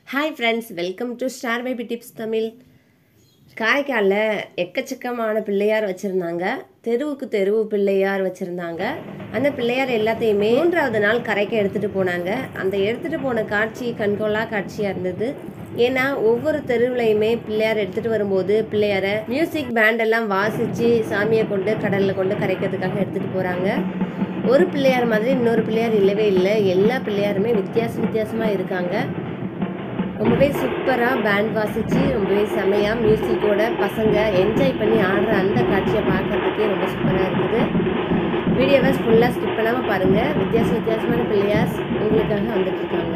hi friends welcome to star baby tips Tamil காரைக்காலில் எக்கச்சக்கமான பிள்ளையார் வச்சுருந்தாங்க தெருவுக்கு தெருவு பிள்ளையார் வச்சுருந்தாங்க அந்த பிள்ளையார் எல்லாத்தையுமே மூன்றாவது நாள் கரைக்கு எடுத்துகிட்டு போனாங்க அந்த எடுத்துகிட்டு போன காட்சி கண்கொள்ளா காட்சியாக இருந்தது ஏன்னா ஒவ்வொரு தெருவுலையுமே பிள்ளையார் எடுத்துகிட்டு வரும்போது பிள்ளையாரை மியூசிக் பேண்டெல்லாம் வாசித்து சாமியை கொண்டு கடலில் கொண்டு கரைக்கிறதுக்காக எடுத்துகிட்டு போகிறாங்க ஒரு பிள்ளையார் மாதிரி இன்னொரு பிள்ளையார் இல்லவே இல்லை எல்லா பிள்ளையாருமே வித்தியாச வித்தியாசமாக இருக்காங்க ரொம்பவே சூப்பராக பேண்ட் வாசித்து ரொம்பவே செமையாக மியூசிக்கோட பசங்க என்ஜாய் பண்ணி ஆடுற அந்த காட்சியை பார்க்கறதுக்கே ரொம்ப சூப்பராக இருக்குது வீடியோவை ஃபுல்லாக ஸ்கிப் பண்ணாமல் பாருங்கள் வித்தியாச வித்தியாசமான பிள்ளையார்ஸ் உங்களுக்காக வந்துட்டு இருக்காங்க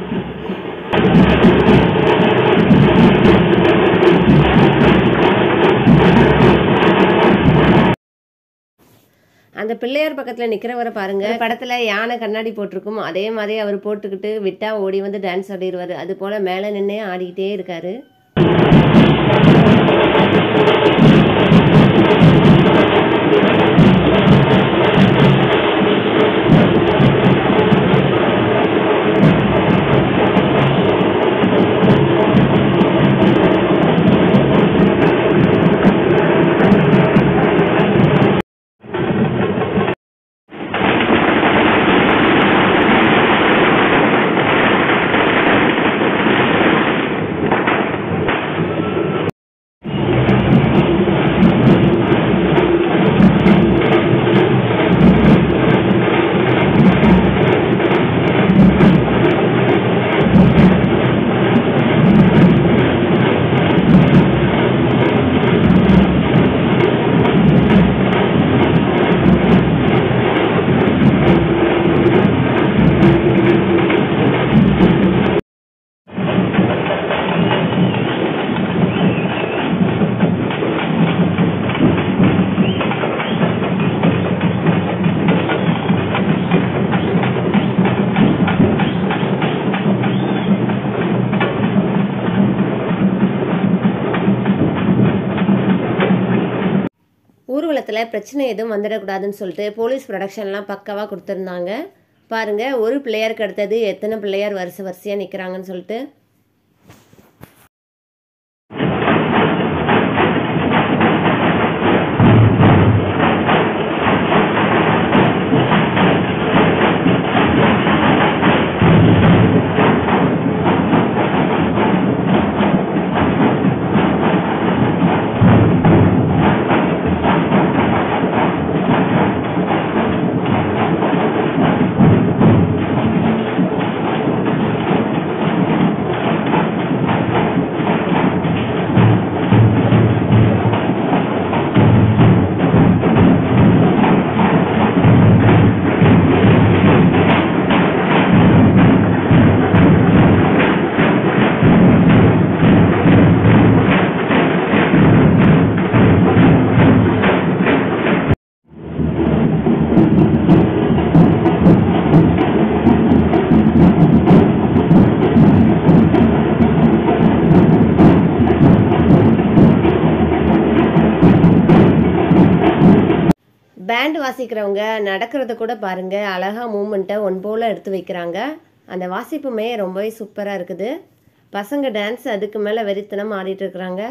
அந்த பிள்ளையார் பக்கத்தில் நிற்கிறவரை பாருங்க படத்தில் யானை கண்ணாடி போட்டிருக்கும் அதே மாதிரி அவர் போட்டுக்கிட்டு விட்டா ஓடி வந்து டான்ஸ் ஆடிடுவார் அது போல் மேலே நின்னே ஆடிக்கிட்டே இருக்காரு ஊர்வலத்தில் பிரச்சனை எதுவும் வந்துடக்கூடாதுன்னு சொல்லிட்டு போலீஸ் ப்ரொடக்ஷன்லாம் பக்காவாக கொடுத்துருந்தாங்க பாருங்கள் ஒரு பிள்ளையாருக்கு அடுத்தது எத்தனை பிள்ளையார் வரிசை வரிசையாக நிற்கிறாங்கன்னு சொல்லிட்டு பேண்ட் வாசிக்கிறவங்க நடக்கிறத கூட பாருங்கள் அழகாக மூமெண்ட்டை ஒன் போல் எடுத்து வைக்கிறாங்க அந்த வாசிப்புமே ரொம்பவே சூப்பராக இருக்குது பசங்க டான்ஸ் அதுக்கு மேலே வெறித்தனம் ஆடிட்டு இருக்கிறாங்க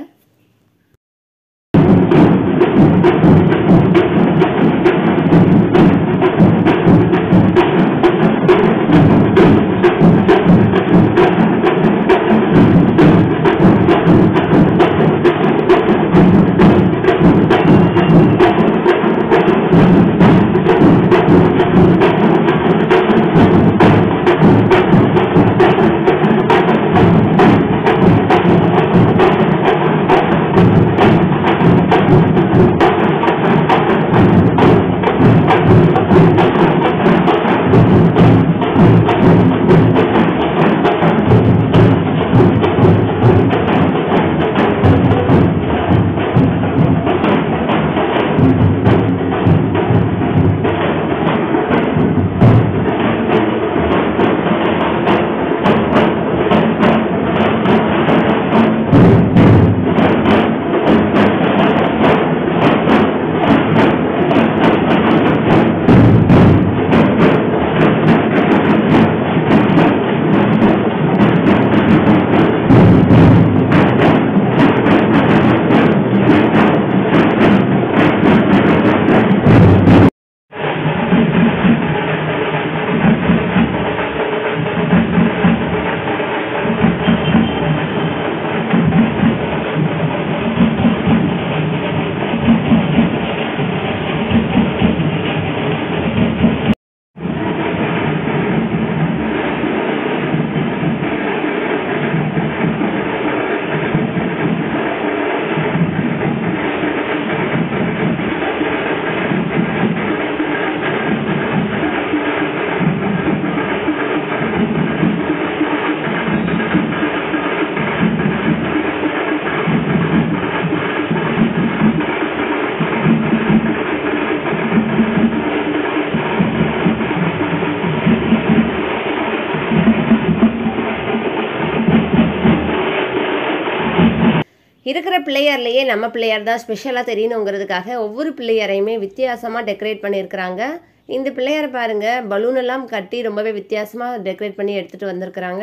இருக்கிற பிள்ளையார்லேயே நம்ம பிள்ளையார் தான் ஸ்பெஷலாக தெரியணுங்கிறதுக்காக ஒவ்வொரு பிள்ளையாரையுமே வித்தியாசமாக டெக்கரேட் பண்ணியிருக்கிறாங்க இந்த பிள்ளையாரை பாருங்கள் பலூன் எல்லாம் கட்டி ரொம்பவே வித்தியாசமாக டெக்கரேட் பண்ணி எடுத்துகிட்டு வந்திருக்கிறாங்க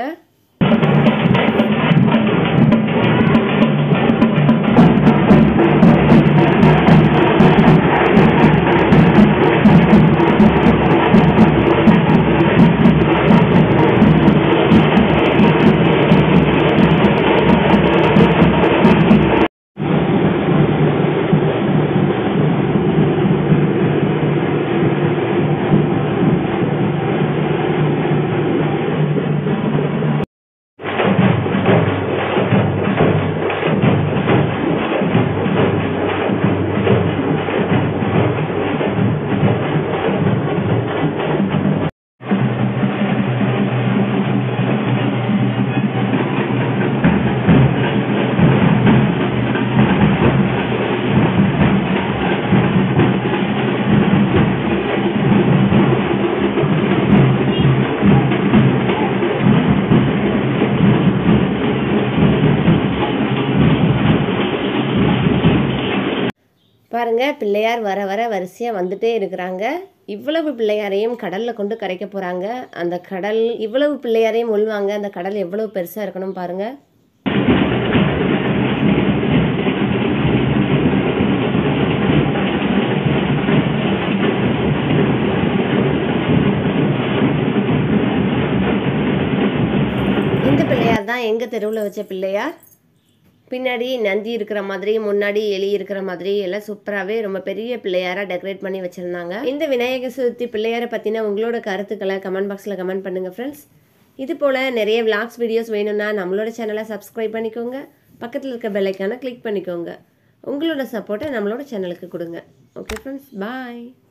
பாருங்க பிள்ளையார் வர வர வரிசையாக வந்துட்டே இருக்கிறாங்க இவ்வளவு பிள்ளையாரையும் கடலில் கொண்டு கரைக்க போகிறாங்க அந்த கடல் இவ்வளவு பிள்ளையாரையும் உள்வாங்க அந்த கடல் எவ்வளவு பெருசாக இருக்கணும் பாருங்க இந்த பிள்ளையார் தான் எங்கள் தெருவில் வச்ச பிள்ளையார் பின்னாடி நந்தி இருக்கிற மாதிரி முன்னாடி எலி இருக்கிற மாதிரி எல்லாம் சூப்பராகவே ரொம்ப பெரிய பிள்ளையாராக டெக்கரேட் பண்ணி வச்சுருந்தாங்க இந்த விநாயகர் சதுர்த்தி பிள்ளையாரை பற்றின உங்களோட கருத்துக்களை கமெண்ட் பாக்ஸில் கமெண்ட் பண்ணுங்கள் ஃப்ரெண்ட்ஸ் இது போல் நிறைய விளாக்ஸ் வீடியோஸ் வேணும்னா நம்மளோட சேனலை சப்ஸ்கிரைப் பண்ணிக்கோங்க பக்கத்தில் இருக்க பெல்லைக்கான கிளிக் பண்ணிக்கோங்க உங்களோட சப்போர்ட்டை நம்மளோட சேனலுக்கு கொடுங்க ஓகே ஃப்ரெண்ட்ஸ் பாய்